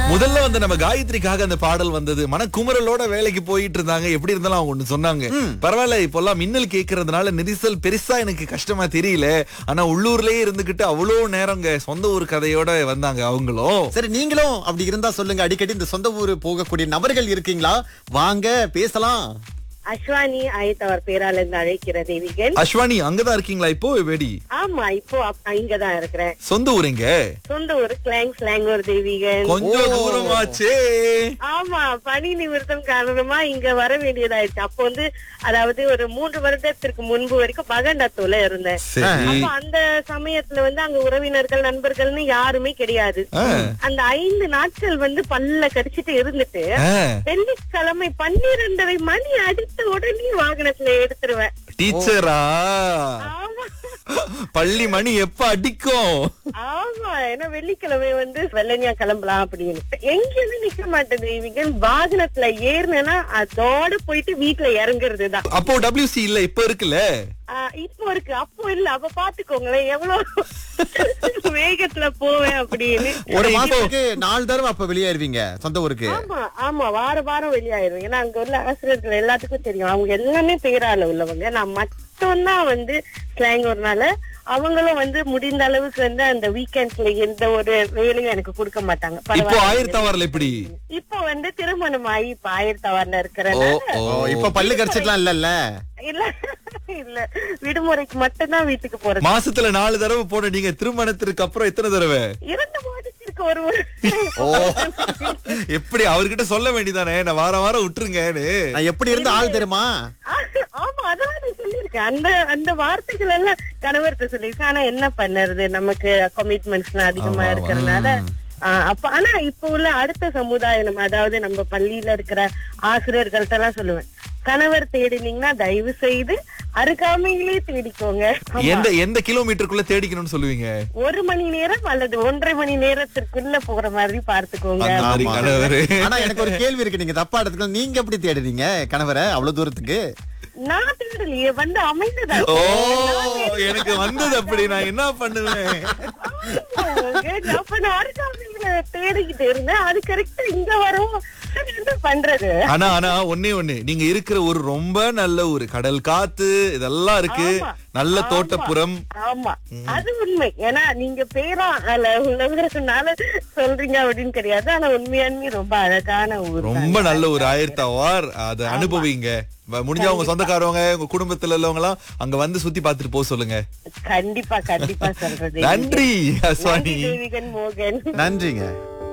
முதல்ல வந்து நம்ம காயத்ரிக்காக அந்த பாடல் வந்தது மனக்குமுறலோட வேலைக்கு போயிட்டு இருந்தாங்க எப்படி இருந்தாலும் அவங்க ஒண்ணு சொன்னாங்க பரவாயில்ல இப்பெல்லாம் மின்னல் கேட்கறதுனால நெரிசல் பெருசா எனக்கு கஷ்டமா தெரியல ஆனா உள்ளூர்லயே இருந்துகிட்டு அவ்வளவு நேரங்க சொந்த ஊர் கதையோட வந்தாங்க அவங்களும் சரி நீங்களும் அப்படி இருந்தா சொல்லுங்க அடிக்கடி இந்த சொந்த ஊர் போகக்கூடிய நபர்கள் இருக்கீங்களா வாங்க பேசலாம் அஸ்வானி ஆயத்தவர் பேரால இருந்து அழைக்கிற தேவிகன் அஸ்வானி அங்கதான் இருக்கீங்களா இப்போ வெடி ஆமா இப்போ அப்- இங்கதான் இருக்கிறேன் சொந்த ஊருங்க சொந்த ஊர் கிளாங் ஸ்லாங்கூர் தேவிகன் கொஞ்சம் தூரமாச்சே ஆமா பணி நிமித்தம் காரணமா இங்க வர வேண்டியதாயிடுச்சு அப்போ வந்து அதாவது ஒரு மூன்று வருடத்திற்கு முன்பு வரைக்கும் பகண்டத்தோல இருந்தேன் சரி அப்ப அந்த சமயத்துல வந்து அங்க உறவினர்கள் நண்பர்கள்னு யாருமே கிடையாது அந்த ஐந்து நாட்கள் வந்து பல்ல கடிச்சிட்டு இருந்துட்டு ஆ, வெள்ளிக்கிழமை பன்னிரெண்டரை மணி அடித்த உடனே வாகனத்துல எடுத்துருவேன் டீச்சரா ஆமா பள்ளி மணி எப்ப அடிக்கும் ஆமா ஏன்னா வெள்ளிக்கிழமை வந்து வெள்ளனியா கிளம்பலாம் அப்படின்னு எங்கேயுமே நிக்க மாட்டேன் தேவிகன் வாகனத்துல ஏறினேன்னா அதோட போயிட்டு வீட்டுல இறங்குறது தான் அப்போ டபிள்யூசி இல்ல இப்ப இருக்குல்ல இப்போ இருக்கு அப்போ இல்ல அப்ப பாத்துக்கோங்களேன் எவ்வளவு வேகத்துல போவேன் அப்படின்னு ஒரு இப்போ- மாசத்துக்கு நாலு தடவை அப்ப வெளியேறுவீங்க சொந்த ஊருக்கு ஆமா ஆமா வார வாரம் வெளியாயிரும் ஏன்னா அங்க உள்ள ஆசிரியர்கள் எல்லாத்துக்கும் தெரியும் அவங்க எல்லாமே பேரால உள்ளவங்க நான் மட்டும்தான் வந்து ஸ்லாங்கூர்னால அவங்களும் வந்து முடிந்த அளவுக்கு வந்து அந்த வீக்கெண்ட்ஸ்ல எந்த ஒரு வேலையும் எனக்கு கொடுக்க மாட்டாங்க இப்போ பரவாயில்ல. ஆயிரத்தி வரல எப்படி இப்போ வந்து திருமணம் ஆகி இப்ப ஆயிரத்தவர்ல ஓ இருக்கிறேன் ஓ ஓ, இப்ப பல்லு கடிச்சிக்கலாம் இல்லல்ல இல்ல இல்ல விடுமுறைக்கு மட்டும்தான் வீட்டுக்கு போறது மாசத்துல நாலு தடவை போன நீங்க திருமணத்திற்கு அப்புறம் எத்தனை தடவை இரண்டு மாதத்திற்கு ஒரு முறை. ஓ எப்படி அவர்கிட்ட சொல்ல வேண்டியதானே நான் வாரம் வாரம் விட்டுருங்கன்னு நான் எப்படி இருந்த ஆள் தெரியுமா ஆமா அதான் நான் சொல்லியிருக்கேன் அந்த அந்த வார்த்தைகள் எல்லாம் கணவர்கிட்ட சொல்லியிருக்கேன் ஆனா என்ன பண்ணுறது நமக்கு கமிட்மெண்ட்ஸ் அதிகமா இருக்கிறதுனால ஆஹ் அப்ப ஆனா இப்ப உள்ள அடுத்த சமுதாயம் நம்ம அதாவது நம்ம பள்ளியில இருக்கிற ஆசிரியர்கள்ட்ட எல்லாம் சொல்லுவேன் கணவர் தேடினீங்கன்னா தயவு செய்து அருகாமையிலே தேடிக்கோங்க ஆமா. எந்த எந்த கிலோமீட்டருக்குள்ள தேடிக்கணும்னு சொல்லுவீங்க ஒரு மணி நேரம் அல்லது ஒன்றரை மணி நேரத்திற்குள்ள போற மாதிரி பார்த்துக்கோங்க அந்த மாதிரி ஆமா. கணவரு ஆனா எனக்கு ஒரு கேள்வி இருக்கு நீங்க தப்பா எடுத்துக்கலாம் நீங்க எப்படி தேடுறீங்க கணவரை அவ்வளவு தூரத்துக்கு நான் தேடலையே வந்து அமைந்ததா ஓ எனக்கு வந்தது அப்படி நான் என்ன பண்ணுவேன் அப்ப நான் அருகாமையில தேடிக்கிட்டு இருந்தேன் அது கரெக்டா இங்க வரும் சரி, என்ன பண்றது ஆனா ஆனா ஒண்ணே ஒண்ணு நீங்க இருக்கிற ஒரு ரொம்ப நல்ல ஒரு கடல் காத்து இதெல்லாம் இருக்கு ஆமா. நல்ல ஆமா. தோட்டப்புறம் ஆமா அது உண்மை ஏன்னா நீங்க பேரா அல்ல உள்ளவங்கனால சொல்றீங்க அப்படின்னு கிடையாது ஆனா உண்மையாலுமே ரொம்ப அழகான ஊர் ரொம்ப நல்ல ஒரு ஆயிரத்தாவார் அதை அனுபவிங்க வ- முடிஞ்சா உங்க சொந்தக்காரவங்க உங்க குடும்பத்துல உள்ளவங்க எல்லாம் அங்க வந்து சுத்தி பார்த்துட்டு போக சொல்லுங்க கண்டிப்பா கண்டிப்பா சொல்றது நன்றி அஸ்வானி தேவிகன் மோகன் நன்றிங்க